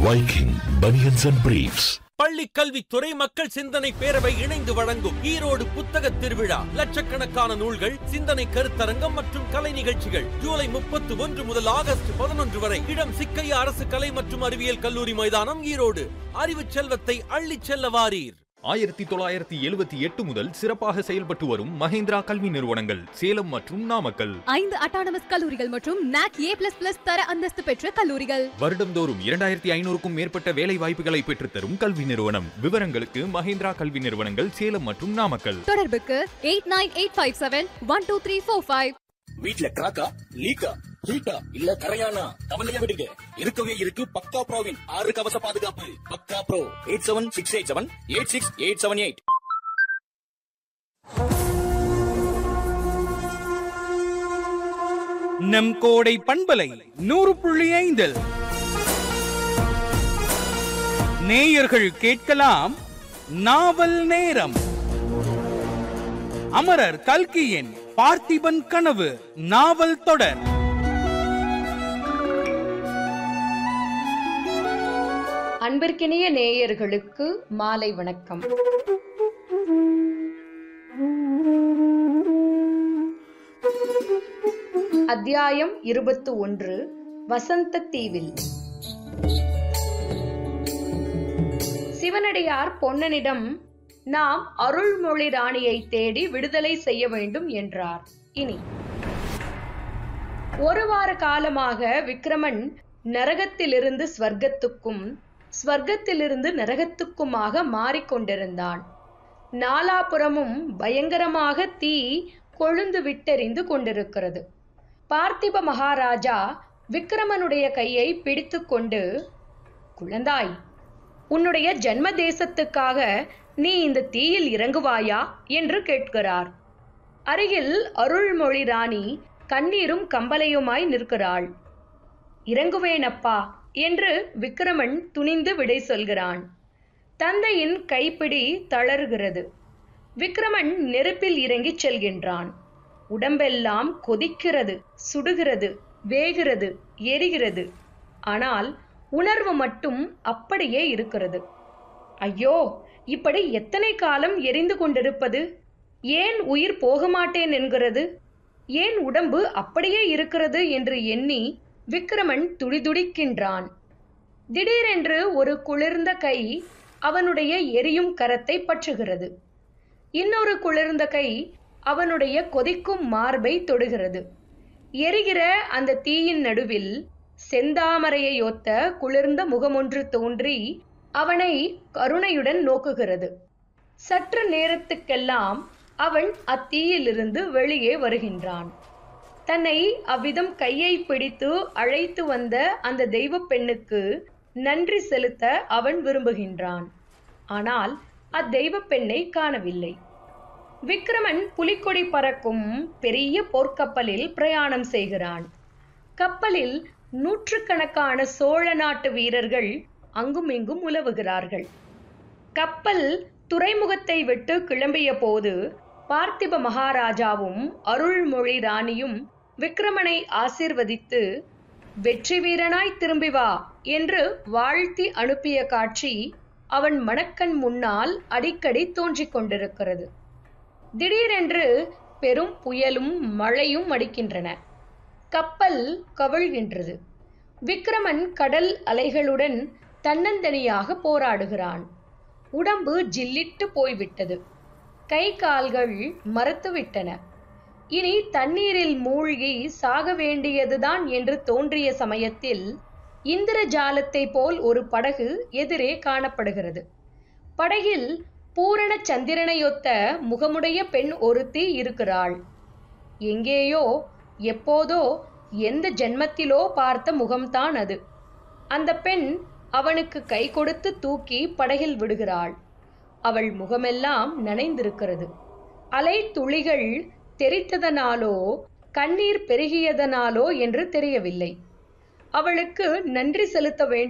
Viking Bunions and Briefs. பள்ளி கல்வித்துறை மக்கள் சிந்தனை பேரவை இணைந்து வழங்கும் ஈரோடு புத்தக திருவிழா லட்சக்கணக்கான நூல்கள் சிந்தனை கருத்தரங்கம் மற்றும் கலை நிகழ்ச்சிகள் ஜூலை முப்பத்தி ஒன்று முதல் ஆகஸ்ட் பதினொன்று வரை இடம் சிக்கையா அரசு கலை மற்றும் அறிவியல் கல்லூரி மைதானம் ஈரோடு அறிவு செல்வத்தை அள்ளிச் செல்ல வாரீர் ஆயிரத்தி தொள்ளாயிரத்தி எழுபத்தி எட்டு முதல் சிறப்பாக செயல்பட்டு வரும் மஹேந்திரா கல்வி நிறுவனங்கள் சேலம் மற்றும் நாமக்கல் ஐந்து அட்டானமஸ் கல்லூரிகள் மற்றும் நாக் ஏ பிளஸ் பிளஸ் தர அந்தஸ்து பெற்ற கல்லூரிகள் வருடம்தோறும் இரண்டாயிரத்தி ஐநூறுக்கும் மேற்பட்ட வேலை வாய்ப்புகளை பெற்றுத்தரும் கல்வி நிறுவனம் விவரங்களுக்கு மஹேந்திரா கல்வி நிறுவனங்கள் சேலம் மற்றும் நாமக்கல் தொடர்புக்கு eight nine eight five seven one two three four five வீட்ல கிராக்கா லீக்கா ஹீட்டா இல்ல கரையானா கவலையா விடுங்க இருக்கவே இருக்கு பக்கா ப்ரோவின் ஆறு கவச பாதுகாப்பு பக்கா bro eight seven six eight seven eight six eight seven eight நம் கோடை பண்பலை நூறு புள்ளி ஐந்தில் நேயர்கள் கேட்கலாம் நாவல் நேரம் அமரர் கல்கியின் பார்த்திபன் கனவு நாவல் தொடர் அன்பிற்கினிய நேயர்களுக்கு மாலை வணக்கம் அத்தியாயம் இருபத்து ஒன்று வசந்த தீவில் சிவனடியார் பொன்னனிடம் நாம் அருள்மொழி ராணியை தேடி விடுதலை செய்ய வேண்டும் என்றார் இனி ஒரு வார காலமாக விக்ரமன் நரகத்திலிருந்து ஸ்வர்க்கத்துக்கும் ஸ்வர்க்கத்திலிருந்து நரகத்துக்குமாக மாறிக்கொண்டிருந்தான் நாலாபுறமும் பயங்கரமாக தீ கொழுந்து விட்டெறிந்து கொண்டிருக்கிறது பார்த்திப மகாராஜா விக்ரமனுடைய கையை பிடித்துக்கொண்டு குழந்தாய் உன்னுடைய ஜன்ம தேசத்துக்காக நீ இந்த தீயில் இறங்குவாயா என்று கேட்கிறார் அருகில் அருள்மொழி ராணி கண்ணீரும் கம்பலையுமாய் நிற்கிறாள் இறங்குவேனப்பா என்று விக்ரமன் துணிந்து விடை சொல்கிறான் தந்தையின் கைப்பிடி தளர்கிறது விக்ரமன் நெருப்பில் இறங்கிச் செல்கின்றான் உடம்பெல்லாம் கொதிக்கிறது சுடுகிறது வேகிறது எரிகிறது ஆனால் உணர்வு மட்டும் அப்படியே இருக்கிறது ஐயோ இப்படி எத்தனை காலம் எரிந்து கொண்டிருப்பது ஏன் உயிர் போக மாட்டேன் என்கிறது ஏன் உடம்பு அப்படியே இருக்கிறது என்று எண்ணி விக்ரமன் துடிதுடிக்கின்றான் திடீரென்று ஒரு குளிர்ந்த கை அவனுடைய எரியும் கரத்தை பற்றுகிறது இன்னொரு குளிர்ந்த கை அவனுடைய கொதிக்கும் மார்பை தொடுகிறது எரிகிற அந்த தீயின் நடுவில் செந்தாமரையை ஒத்த குளிர்ந்த முகமொன்று தோன்றி அவனை கருணையுடன் நோக்குகிறது சற்று நேரத்துக்கெல்லாம் அவன் அத்தீயிலிருந்து வெளியே வருகின்றான் தன்னை அவ்விதம் கையை பிடித்து அழைத்து வந்த அந்த தெய்வ பெண்ணுக்கு நன்றி செலுத்த அவன் விரும்புகின்றான் ஆனால் அத்தெய்வ பெண்ணை காணவில்லை விக்ரமன் புலிக்கொடி பறக்கும் பெரிய போர்க்கப்பலில் பிரயாணம் செய்கிறான் கப்பலில் நூற்றுக்கணக்கான சோழ நாட்டு வீரர்கள் அங்குமிங்கும் உலவுகிறார்கள் கப்பல் துறைமுகத்தை விட்டு கிளம்பிய போது பார்த்திப மகாராஜாவும் அருள்மொழி ராணியும் விக்ரமனை ஆசிர்வதித்து வெற்றி வீரனாய் திரும்பி வா என்று வாழ்த்தி அனுப்பிய காட்சி அவன் மணக்கண் முன்னால் அடிக்கடி தோன்றிக் கொண்டிருக்கிறது திடீரென்று பெரும் புயலும் மழையும் அடிக்கின்றன கப்பல் கவிழ்கின்றது விக்ரமன் கடல் அலைகளுடன் தன்னந்தனியாக போராடுகிறான் உடம்பு ஜில்லிட்டு போய்விட்டது கை கால்கள் மரத்துவிட்டன இனி தண்ணீரில் மூழ்கி சாக வேண்டியதுதான் என்று தோன்றிய சமயத்தில் இந்திரஜாலத்தை போல் ஒரு படகு எதிரே காணப்படுகிறது படகில் பூரண சந்திரனையொத்த முகமுடைய பெண் ஒருத்தி இருக்கிறாள் எங்கேயோ எப்போதோ எந்த ஜென்மத்திலோ பார்த்த முகம்தான் அது அந்த பெண் அவனுக்கு கை கொடுத்து தூக்கி படகில் விடுகிறாள் அவள் முகமெல்லாம் நனைந்திருக்கிறது அலை துளிகள் தெரித்ததனாலோ கண்ணீர் பெருகியதனாலோ என்று தெரியவில்லை அவளுக்கு நன்றி செலுத்த வேண்டும்